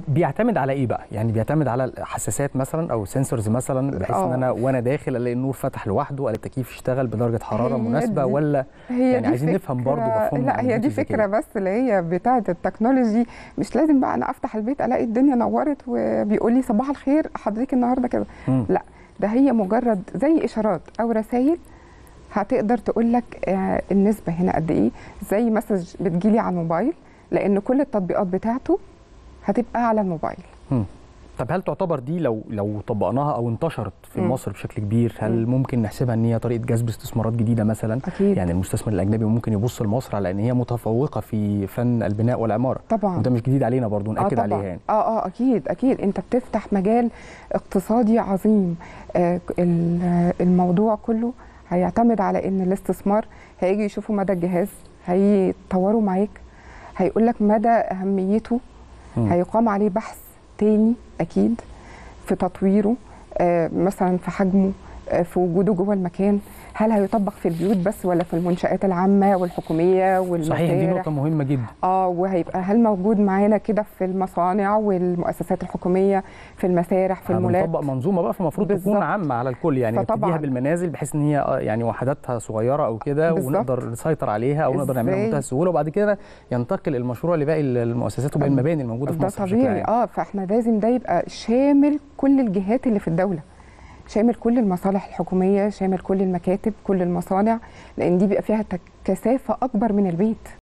بيعتمد على ايه بقى يعني بيعتمد على حساسات مثلا او سنسورز مثلا بحيث ان آه. انا وانا داخل الاقي النور فتح لوحده الاقي التكييف اشتغل بدرجه حراره هي مناسبه دي- ولا هي يعني دي عايزين نفهم برضو فكرة- مفهوم لا هي العمليات دي الذكية. فكره بس اللي هي بتاعه التكنولوجي مش لازم بقى انا افتح البيت الاقي الدنيا نورت وبيقول لي صباح الخير حضرتك النهارده كده مم. لا ده هي مجرد زي اشارات او رسائل هتقدر تقول لك آه، النسبه هنا قد ايه زي مسج بتجيلي على الموبايل لان كل التطبيقات بتاعته هتبقى على الموبايل مم. طب هل تعتبر دي لو لو طبقناها او انتشرت في مم. مصر بشكل كبير هل مم. ممكن نحسبها ان هي طريقه جذب استثمارات جديده مثلا اكيد يعني المستثمر الاجنبي ممكن يبص لمصر على ان هي متفوقه في فن البناء والعماره طبعا وده مش جديد علينا برضو ناكد طبعاً. عليها يعني اه اه اكيد اكيد انت بتفتح مجال اقتصادي عظيم آه ال- آه، الموضوع كله هيعتمد على ان الاستثمار هيجي يشوفوا مدى الجهاز هيطوروا معاك هيقول لك مدى اهميته مم. هيقام عليه بحث تاني اكيد في تطويره آه مثلا في حجمه آه في وجوده جوه المكان هل هيطبق في البيوت بس ولا في المنشآت العامة والحكومية والمسارح صحيح دي نقطه مهمه جدا اه وهيبقى هل موجود معانا كده في المصانع والمؤسسات الحكوميه في المسارح في المولات بنطبق منظومه بقى فالمفروض تكون بالظبط. عامه على الكل يعني فطبعاً. نبتديها بالمنازل بحيث ان هي آه، يعني وحداتها صغيره او كده بالظبط. ونقدر نسيطر عليها او نقدر نعملها إزاي؟ بمنتهى السهوله وبعد كده ينتقل المشروع لباقي المؤسسات وباقي المباني الموجوده في ده مصر بشكل طبيعي عام. اه فاحنا لازم ده يبقى شامل كل الجهات اللي في الدوله شامل كل المصالح الحكوميه شامل كل المكاتب كل المصانع لان دي بيبقى فيها تك- كثافه اكبر من البيت